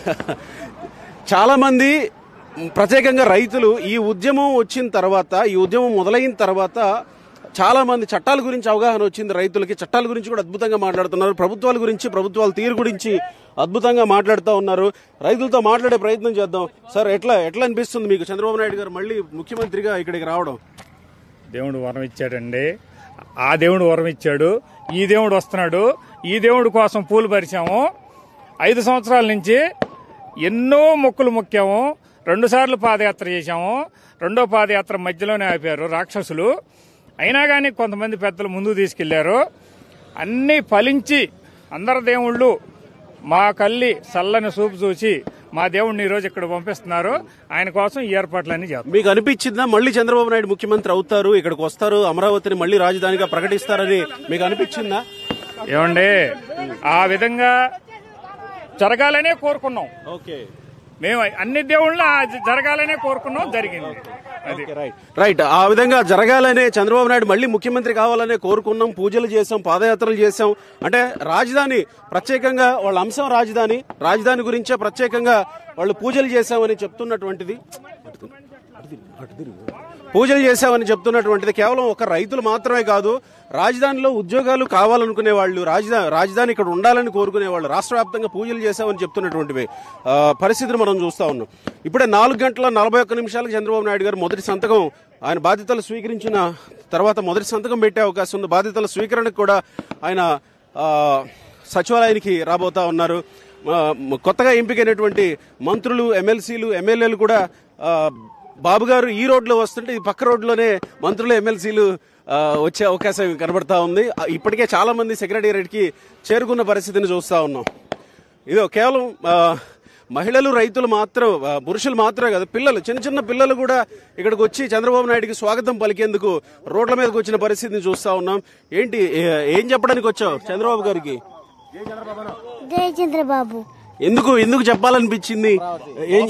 చాలా మంది ప్రత్యేకంగా రైతులు ఈ ఉద్యమం వచ్చిన తర్వాత ఈ ఉద్యమం మొదలైన తర్వాత చాలా మంది చట్టాల గురించి అవగాహన వచ్చింది రైతులకి చట్టాల గురించి కూడా అద్భుతంగా మాట్లాడుతున్నారు ప్రభుత్వాల గురించి ప్రభుత్వాల తీరు గురించి అద్భుతంగా మాట్లాడుతూ ఉన్నారు రైతులతో మాట్లాడే ప్రయత్నం చేద్దాం సార్ ఎట్లా ఎట్లా అనిపిస్తుంది మీకు చంద్రబాబు నాయుడు గారు మళ్ళీ ముఖ్యమంత్రిగా ఇక్కడికి రావడం దేవుడు వరం ఇచ్చాడండి ఆ దేవుడు వరం ఇచ్చాడు ఈ దేవుడు వస్తున్నాడు ఈ దేవుడి కోసం పూలు పరిచాము ఐదు సంవత్సరాల నుంచి ఎన్నో మొక్కులు మొక్కాము రెండు సార్లు పాదయాత్ర చేశాము రెండో పాదయాత్ర మధ్యలోనే ఆపారు రాక్షసులు అయినా కానీ కొంతమంది పెద్దలు ముందుకు తీసుకెళ్లారు అన్నీ ఫలించి అందరు దేవుళ్ళు మా కల్లి చల్లని చూపు చూసి మా దేవుడిని ఈ రోజు ఇక్కడ పంపిస్తున్నారు ఆయన కోసం ఈ ఏర్పాట్లన్నీ చేస్తాం మీకు అనిపించిందా మళ్ళీ చంద్రబాబు నాయుడు ముఖ్యమంత్రి అవుతారు ఇక్కడికి వస్తారు అమరావతిని మళ్ళీ రాజధానిగా ప్రకటిస్తారని మీకు అనిపించిందా ఏమండి ఆ విధంగా జరగాలనే కోరుకున్నాం ఓకే మేము అన్ని దేవుళ్ళు ఆ జరగాలనే కోరుకున్నాం జరిగింది అది రైట్ రైట్ ఆ విధంగా జరగాలనే చంద్రబాబు నాయుడు మళ్ళీ ముఖ్యమంత్రి కావాలనే కోరుకున్నాం పూజలు చేసాం పాదయాత్రలు చేసాం అంటే రాజధాని ప్రత్యేకంగా వాళ్ళ అంశం రాజధాని రాజధాని గురించే ప్రత్యేకంగా వాళ్ళు పూజలు చేశామని చెప్తున్నటువంటిది పూజలు చేశామని చెప్తున్నటువంటిది కేవలం ఒక రైతులు మాత్రమే కాదు రాజధానిలో ఉద్యోగాలు కావాలనుకునే వాళ్ళు రాజధాని రాజధాని ఇక్కడ ఉండాలని కోరుకునే వాళ్ళు రాష్ట్ర వ్యాప్తంగా పూజలు చేశామని చెప్తున్నటువంటివి ఆ, పరిస్థితిని మనం చూస్తా ఉన్నాం ఇప్పుడే నాలుగు గంటల నలభై ఒక్క నిమిషాలకు చంద్రబాబు నాయుడు గారు మొదటి సంతకం ఆయన బాధ్యతలు స్వీకరించిన తర్వాత మొదటి సంతకం పెట్టే అవకాశం ఉంది బాధ్యతల స్వీకరణకు కూడా ఆయన ఆ, సచివాలయానికి రాబోతా ఉన్నారు ఆ, కొత్తగా ఎంపికైనటువంటి మంత్రులు ఎమ్మెల్సీలు ఎమ్మెల్యేలు కూడా ఆ, బాబు గారు ఈ రోడ్లో వస్తుంటే ఈ పక్క రోడ్లోనే మంత్రులు ఎమ్మెల్సీలు ఆ, వచ్చే అవకాశం కనబడతా ఉంది ఆ, ఇప్పటికే చాలా మంది సెక్రటేరియట్కి చేరుకున్న పరిస్థితిని చూస్తా ఉన్నాం ఇదో కేవలం ఆ, మహిళలు రైతులు మాత్రం ఆ, పురుషులు మాత్రమే కాదు పిల్లలు చిన్న చిన్న పిల్లలు కూడా ఇక్కడికి వచ్చి చంద్రబాబు నాయుడికి స్వాగతం పలికేందుకు రోడ్ల మీదకి వచ్చిన పరిస్థితిని చూస్తా ఉన్నాం ఏంటి ఏ- ఏం చెప్పడానికి వచ్చావు చంద్రబాబు గారికి జై చంద్రబాబు ఎందుకు ఎందుకు చెప్పాలనిపించింది ఏం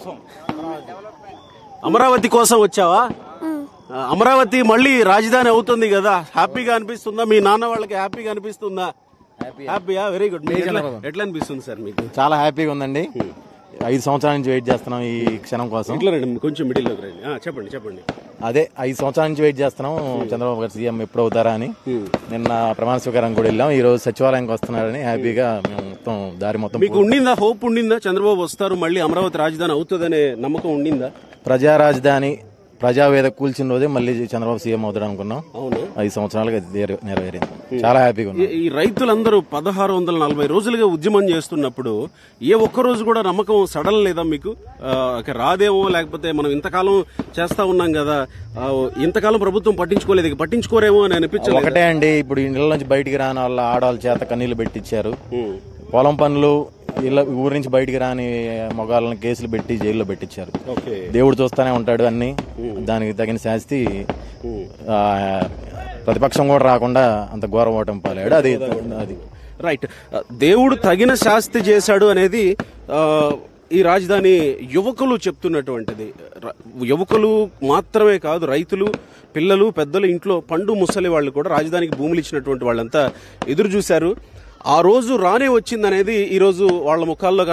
అమరావతి కోసం వచ్చావా ఆ, అమరావతి మళ్ళీ రాజధాని అవుతుంది కదా హ్యాపీగా అనిపిస్తుందా మీ నాన్న వాళ్ళకి హ్యాపీగా అనిపిస్తుందా హ్యాపీయా వెరీ గుడ్ మీకు ఎట్లా ఎట్లా అనిపిస్తుంది సార్ మీకు చాలా హ్యాపీగా ఉందండి ఐదు సంవత్సరాల నుంచి వెయిట్ చేస్తున్నాం ఈ క్షణం కోసం ఇట్లా రండి కొంచెం మిడిల్లోకి రండి ఆ, చెప్పండి చెప్పండి అదే ఐదు సంవత్సరాల నుంచి వెయిట్ చేస్తున్నాం చంద్రబాబు గారు సీఎం ఎప్పుడు అవుతారా అని నిన్న ప్రమాణ స్వీకారం కూడా వెళ్ళాం ఈ రోజు సచివాలయంకి వస్తున్నారని హ్యాపీగా మేము మొత్తం దారి మొత్తం మీకు ఉండిందా హోప్ ఉండిందా చంద్రబాబు వస్తారు మళ్ళీ అమరావతి రాజధాని అవుతుందనే నమ్మకం ఉండిందా ప్రజా రాజధాని ప్రజావేద కూల్చిన రోజే మళ్ళీ చంద్రబాబు సీఎం అవుతాడు అనుకున్నాం అవునా ఐదు సంవత్సరాలుగా అది నెరవే- నెరవేరింది చాలా హ్యాపీగా ఉన్నాం ఈ- ఈ రైతులందరూ పదహారు వందల నలభై రోజులుగా ఉద్యమం చేస్తున్నప్పుడు ఏ ఒక్క రోజు కూడా నమ్మకం సడన్ లేదా మీకు ఆ, ఇక రాదేమో లేకపోతే మనం ఇంతకాలం చేస్తా ఉన్నాం కదా ఆ, ఇంతకాలం ప్రభుత్వం పట్టించుకోలేదు ఇక పట్టించుకోరేమో అని అనిపించలేదు ఒకటే అండి ఇప్పుడు ఇళ్ళ నుంచి బయటికి రాని వాళ్ళ ఆడవాళ్ళ చేత కన్నీళ్లు పెట్టించారు పొలం పనులు ఇళ్ళ ఊరి నుంచి బయటికి రాని మగాళ్ళని కేసులు పెట్టి జైల్లో పెట్టించారు ఓకే దేవుడు చూస్తానే ఉంటాడు అన్ని దానికి తగిన శాస్తి ఆ, ప్రతిపక్షం కూడా రాకుండా అంత ఘోర ఓటం పాలాడు అది అది రైట్ దేవుడు తగిన శాస్తి చేశాడు అనేది ఆ, ఈ రాజధాని యువకులు చెప్తున్నటువంటిది ర- యువకులు మాత్రమే కాదు రైతులు పిల్లలు పెద్దలు ఇంట్లో పండు ముసలి వాళ్ళు కూడా రాజధానికి భూములు ఇచ్చినటువంటి వాళ్ళంతా ఎదురు చూశారు ఆ రోజు రానే వచ్చిందనేది ఈ రోజు వాళ్ళ ముఖాల్లో